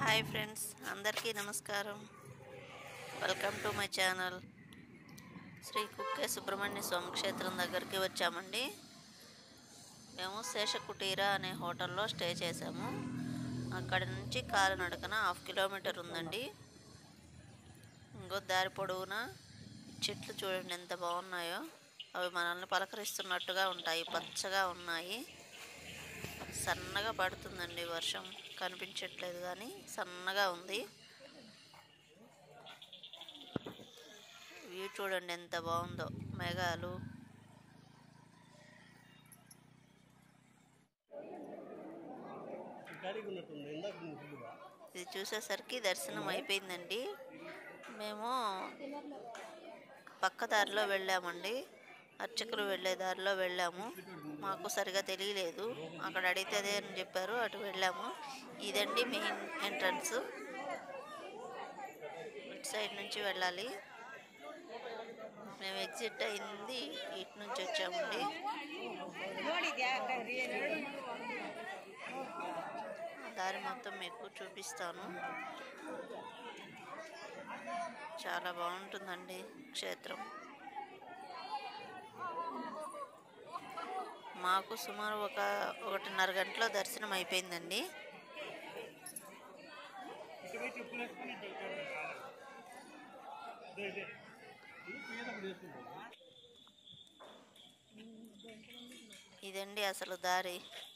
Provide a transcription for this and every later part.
Hi friends అందరికీ నమస్కారం welcome to my channel Shri Kukke Subrahmanya Swami క్షేత్రం దగ్గరికి వచ్చామండి మేము శేషకుటీర అనే హోటల్లో స్టే చేసాము అక్కడి నుంచి కాలినడకన హాఫ్ కిలోమీటర్ ఉందండి ఇంకో దారి పొడవునా చెట్లు చూడండి ఎంత బాగున్నాయో అవి మనల్ని పలకరిస్తున్నట్టుగా ఉంటాయి పచ్చగా ఉన్నాయి సన్నగా పడుతుందండి వర్షం కనిపించట్లేదు కానీ సన్నగా ఉంది వ్యూ చూడండి ఎంత బాగుందో మేఘాలు గాడికి ఉన్నట్టుంది ఇందాక నువ్వు ఫుల్గా ఇది చూసేసరికి దర్శనం అయిపోయిందండి మేము పక్క దారిలో వెళ్ళామండి అర్చకులు వెళ్ళే దారిలో వెళ్ళాము మాకు సరిగా తెలియలేదు అక్కడ అడిగితే అదే అని చెప్పారు అటు వెళ్ళాము ఇదండి మెయిన్ ఎంట్రన్స్ ఇటు సైడ్ నుంచి వెళ్ళాలి మేము ఎగ్జిట్ అయింది ఇటు నుంచి వచ్చామండి దారి మొత్తం మీకు చూపిస్తాను చాలా బాగుంటుందండి క్షేత్రం మాకు సుమారు ఒక ఒకటిన్నర గంటలో దర్శనం అయిపోయిందండి ఇటువైపు చెప్పులు వేసుకుని ఇటు వెళ్తాడు. ఇదే, ఇదే. ఇది తీయటప్పుడు వేసుకుంటావా? ఇదండి అసలు దారి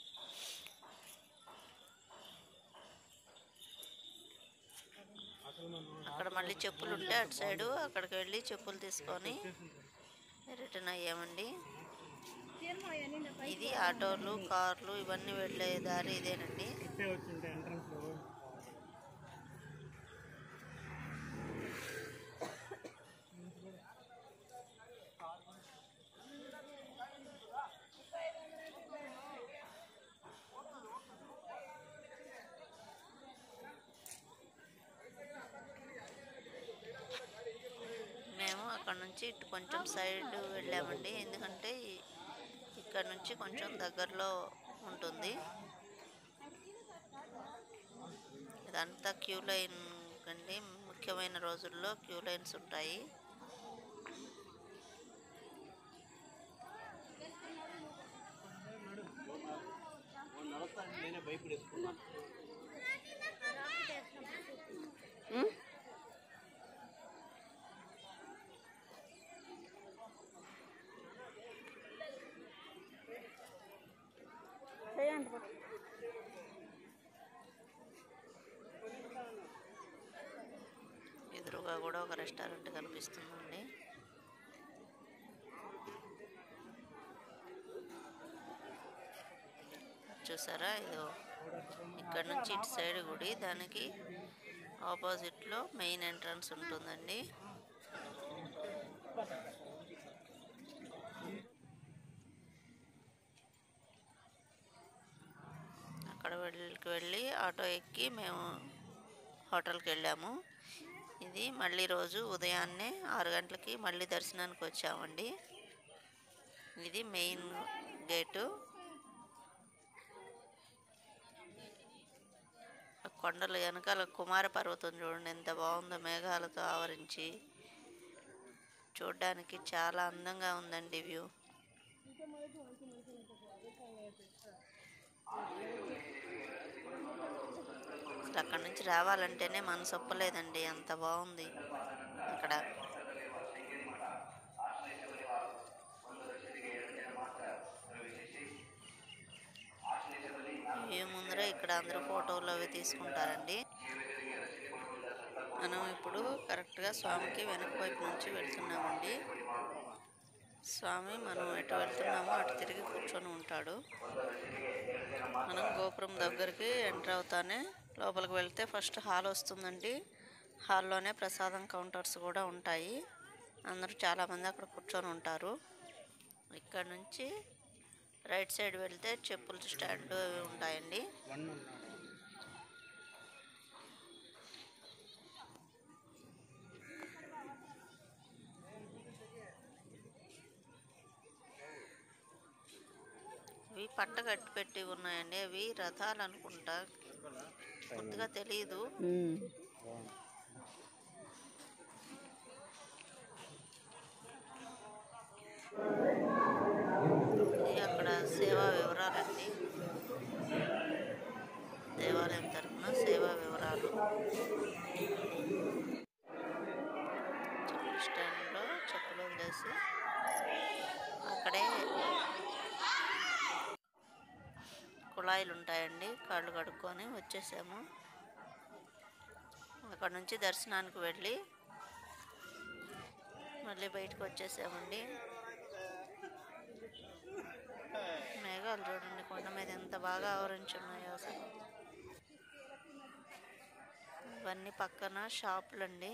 అసలు మనం అక్కడ మళ్ళీ చెప్పులు ఉంటే అటు సైడు అక్కడికి వెళ్ళి చెప్పులు తీసుకొని రిటర్న్ అయ్యామండి ఇది ఆటోలు కార్లు ఇవన్నీ వెళ్ళే దారి ఇదేనండి ఇట్టే వచ్చింటే ఎంట్రన్స్ లో మేము అక్కడ నుంచి ఇటు కొంచెం సైడ్ వెళ్ళామండి ఎందుకంటే ఈ- ఇక్కడ నుంచి కొంచెం దగ్గరలో ఉంటుంది ఇదంతా క్యూ లైన్ అండి ముఖ్యమైన రోజుల్లో క్యూ లైన్స్ ఉంటాయి నేనే భయపడేసుకున్నా ఎదురుగా కూడా ఒక రెస్టారెంట్ కనిపిస్తుందండి చూసారా ఇది ఇక్కడ నుంచి ఇటు సైడ్ గుడి దానికి ఆపోజిట్లో మెయిన్ ఎంట్రన్స్ ఉంటుందండి అక్కడ వెళ్ళి వెళ్ళి ఆటో ఎక్కి మేము హోటల్కి వెళ్ళాము ఇది మళ్ళీ రోజు ఉదయాన్నే ఆరు గంటలకి మళ్ళీ దర్శనానికి వచ్చామండి ఇది మెయిన్ గేటు ఆ కొండల వెనకాల కుమార పర్వతం చూడండి ఎంత బాగుందో మేఘాలతో ఆవరించి చూడ్డానికి చాలా అందంగా ఉందండి వ్యూ అసలు అక్కడ నుంచి రావాలంటేనే మనసు ఒప్పలేదండి అంత బాగుంది అక్కడ ఈ ముందర ఇక్కడ అందరూ ఫోటోలు అవి తీసుకుంటారండి మనం ఇప్పుడు కరెక్ట్గా స్వామికి వెనక వైపు నుంచి వెళ్తున్నామండి స్వామి మనం ఎటు వెళ్తున్నామో అటు తిరిగి కూర్చొని ఉంటాడు మనం గోపురం దగ్గరికి ఎంటర్ అవుతానే లోపలికి వెళ్తే ఫస్ట్ హాల్ వస్తుందండి హాల్లోనే ప్రసాదం కౌంటర్స్ కూడా ఉంటాయి అందరూ చాలామంది అక్కడ కూర్చొని ఉంటారు ఇక్కడ నుంచి రైట్ సైడ్ వెళ్తే చెప్పుల స్టాండ్ అవి ఉంటాయండి వన్ ఇవి పట్ట కట్టి పెట్టి ఉన్నాయండి అవి రథాలు అనుకుంటా కొత్త పూర్తిగా తెలియదు ఉమ్. ఇది అక్కడ సేవా వివరాలండి దేవాలయం తరఫున సేవా వివరాలు చెప్పుల స్టాండ్లో చెప్పులు వదిలేసి అక్కడే కుళాయిలు ఉంటాయండి కాళ్ళు కడుక్కొని వచ్చేసాము అక్కడ నుంచి దర్శనానికి వెళ్ళి మళ్ళీ బయటకు వచ్చేసామండి మేఘాలు చూడండి కొండ మీద ఎంత బాగా ఆవరించున్నాయో అసలు ఇవన్నీ పక్కన షాపులండి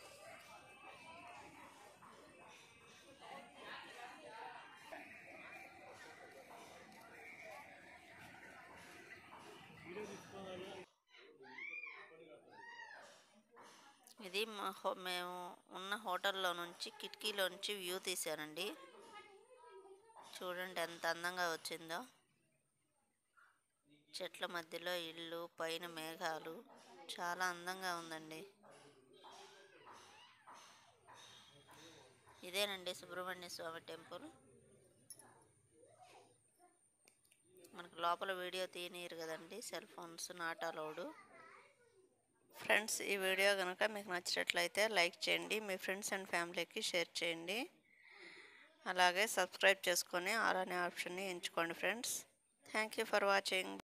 ఇది మా హో మేము ఉన్న హోటల్లో నుంచి కిటికీలో నుంచి వ్యూ తీశానండి చూడండి ఎంత అందంగా వచ్చిందో చెట్ల మధ్యలో ఇల్లు పైన మేఘాలు చాలా అందంగా ఉందండి ఇదేనండి సుబ్రహ్మణ్య స్వామి టెంపుల్ మనకు లోపల వీడియో తీయనీరు కదండి cell phones not allowed friends ఈ వీడియో కనుక మీకు నచ్చినట్లయితే లైక్ చేయండి మీ ఫ్రెండ్స్ అండ్ ఫ్యామిలీకి షేర్ చేయండి అలాగే సబ్స్క్రైబ్ చేసుకొని ఆల్ అనే ఆప్షన్ని ఎంచుకోండి friends thank you for watching